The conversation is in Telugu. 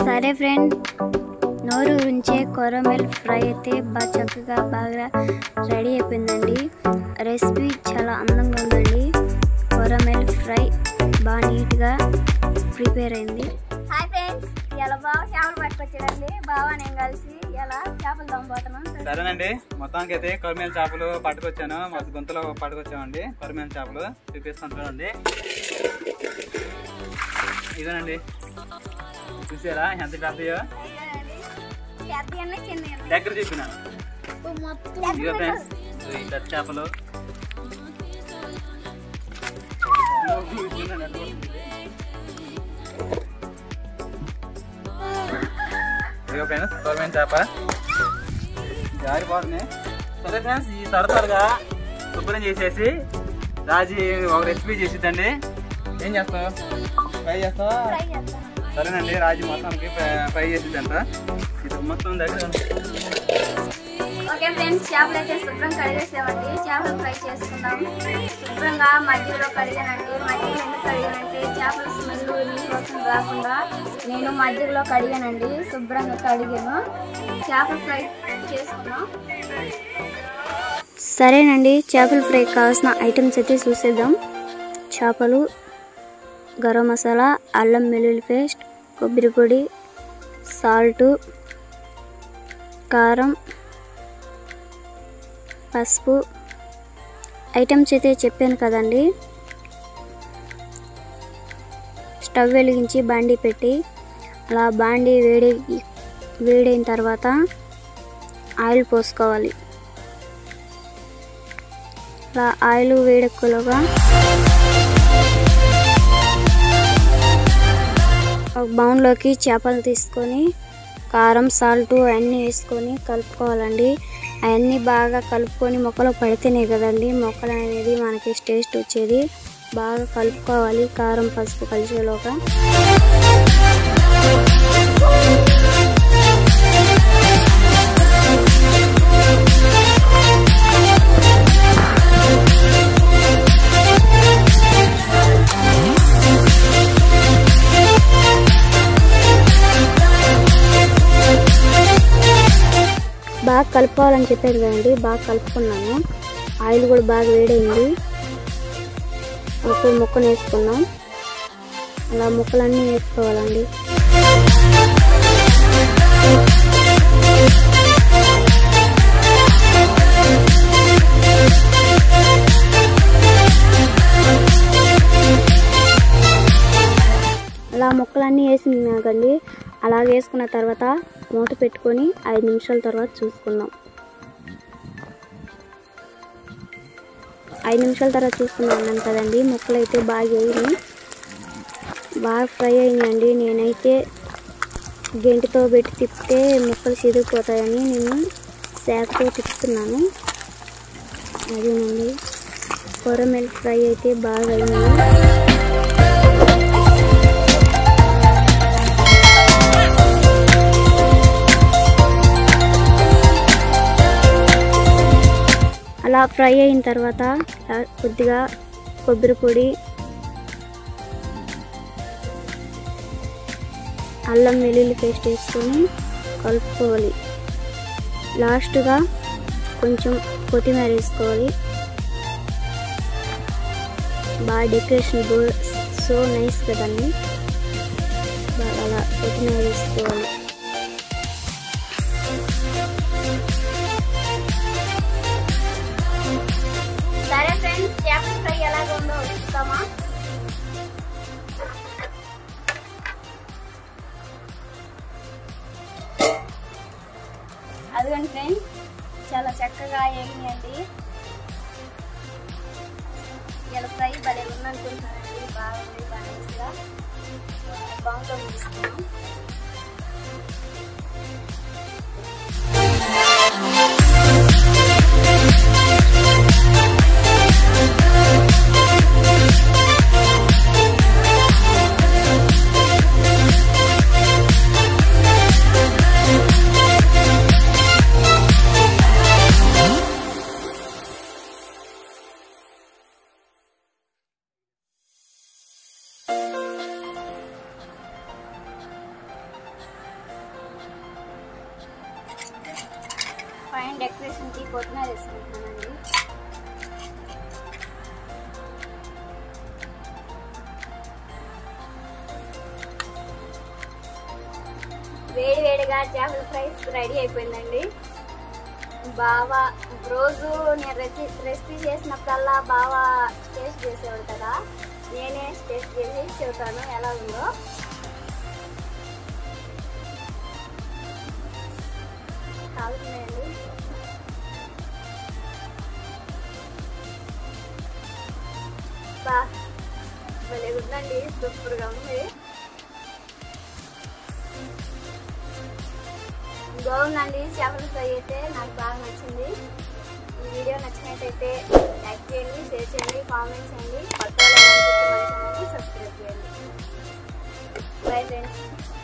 సరే ఫ్రెండ్ నోరు ఉంచే కొరమెల్ ఫ్రై అయితే బాగా చక్కగా బాగా రెడీ అయిపోయిందండి రెసిపీ చాలా అందంగా ఉందండి కొరమెల్ ఫ్రై బాగా నీట్గా ప్రిపేర్ అయింది హాయ్ ఫ్రెండ్స్ ఇలా బాగా చేపలు పట్టుకొచ్చాడండి బావా నేను కలిసి ఇలా చేపలు దమ్ముపోతున్నాం సరేనండి మొత్తానికి అయితే కొరమేల చేపలు పట్టుకొచ్చాను మా గుంతలో పట్టుకొచ్చామండి కొరమేల చేపలు చూపిస్తాను చూడండి ఇదేనండి చూసారా ఎంత పెద్దయో పెద్ద అన్నీ చిన్న దగ్గర చూపిన ఇదిగో ఫ్రెండ్స్ ఈ పెద్ద చేపలు ఇదిగో ఫ్రెండ్స్ కొరమేల చేప జారిపోతుంది సరే ఫ్రెండ్స్ ఈ తరతరగా శుభ్రం చేసేసి రాజీ ఒక రెసిపీ చేసిద్దండి ఏం చేస్తావు ఫ్రై చేస్తావా ఫ్రై చేస్తాను సరేనండి రాజీ మొత్తానికి ఫ్రై- ఫ్రై చేసిద్దంట ఇది మొత్తం దగ్గర ఓకే ఫ్రెండ్స్ చేపలు అయితే శుభ్రం కడిగేసామండి చేపలు ఫ్రై చేసుకుందాం శుభ్రంగా మధ్యలో కడిగానండి మధ్యలో ఎందుకు కడిగానంటే చేపల స్మెల్ నీళ్ళు కోసం రాకుండా నేను మధ్యలో కడిగానండి శుభ్రంగా కడిగాను చేపలు ఫ్రై చేసుకున్నాం సరేనండి చేపల ఫ్రై కావాల్సిన ఐటమ్స్ అయితే చూసేద్దాం చేపలు గరం మసాలా అల్లం వెల్లుల్లి పేస్ట్ కొబ్బరి పొడి సాల్టు కారం పసుపు ఐటమ్స్ అయితే చెప్పాను కదండి స్టవ్ వెలిగించి బాండీ పెట్టి అలా బాండీ వేడి వేడైన తర్వాత ఆయిల్ పోసుకోవాలి అలా ఆయిల్ వేడెక్కువగా ఒక బౌన్లోకి చేపలు తీసుకొని కారం సాల్ట్ అన్నీ వేసుకొని కలుపుకోవాలండి అవన్నీ బాగా కలుపుకొని మొక్కలో పడితేనే కదండి మొక్కలు అనేది మనకి టేస్ట్ వచ్చేది బాగా కలుపుకోవాలి కారం పసుపు కలిసేలోగా బాగా కలుపుకోవాలని చెప్పాను కదండి బాగా కలుపుకున్నాను ఆయిల్ కూడా బాగా వేడైంది ఒక ముక్కను వేసుకున్నాం అలా ముక్కలన్నీ వేసుకోవాలండి అలా ముక్కలన్నీ వేసినాకండి అలా వేసుకున్న తర్వాత మూత పెట్టుకొని ఐదు నిమిషాల తర్వాత చూసుకుందాం ఐదు నిమిషాల తర్వాత చూసుకున్నాం అన్నాను కదండి ముక్కలు అయితే బాగా వేయి బాగా ఫ్రై అయినాయండి నేనైతే గెంటితో పెట్టి తిప్పితే ముక్కలు చిరిగిపోతాయని నేను శాఖతో తిప్పుతున్నాను అదేనండి కొరమెల్ ఫ్రై అయితే బాగా అయింది అలా ఫ్రై అయిన తర్వాత ఆ, కొద్దిగా కొబ్బరి పొడి అల్లం వెల్లుల్లి పేస్ట్ వేసుకొని కలుపుకోవాలి లాస్ట్గా కొంచెం కొత్తిమీర వేసుకోవాలి బాగా డెకరేషన్ బో సో నైస్ కదండి బాగా అలా కొత్తిమీర వేసుకోవాలి సరే ఫ్రెండ్స్ చేపల ఫ్రై ఎలాగ ఉందో చూస్తామా అదిగోండి ఫ్రెండ్స్ చాలా చక్కగా వేగినాయండి ఇలా ఫ్రై భలే ఉందనుకుంటానండి బాగుంది బాగా బాగుంటుంది తీసుకున్నాం డెకరేషన్కి కొత్తిమీర వేసుకుంటున్నానండి వేడి వేడిగా చేపల ఫ్రై రెడీ అయిపోయిందండి బాగా రోజు నేను రెసి రెసిపీ చేసినప్పుడల్లా బాగా టేస్ట్ చేసేవాడు కదా నేనే టేస్ట్ చేసి చెబుతాను ఎలా ఉందో కాలుతున్నాయండి బా భలే ఉందండి సూపర్గా ఉంది బాగుందండి చేపల ఫ్రై అయితే నాకు బాగా నచ్చింది ఈ వీడియో నచ్చినట్టయితే లైక్ చేయండి షేర్ చేయండి కామెంట్ చేయండి కొత్త వాళ్ళు ఎవరైనా చూస్తే మన ఛానల్ని సబ్స్క్రైబ్ చేయండి బై ఫ్రెండ్స్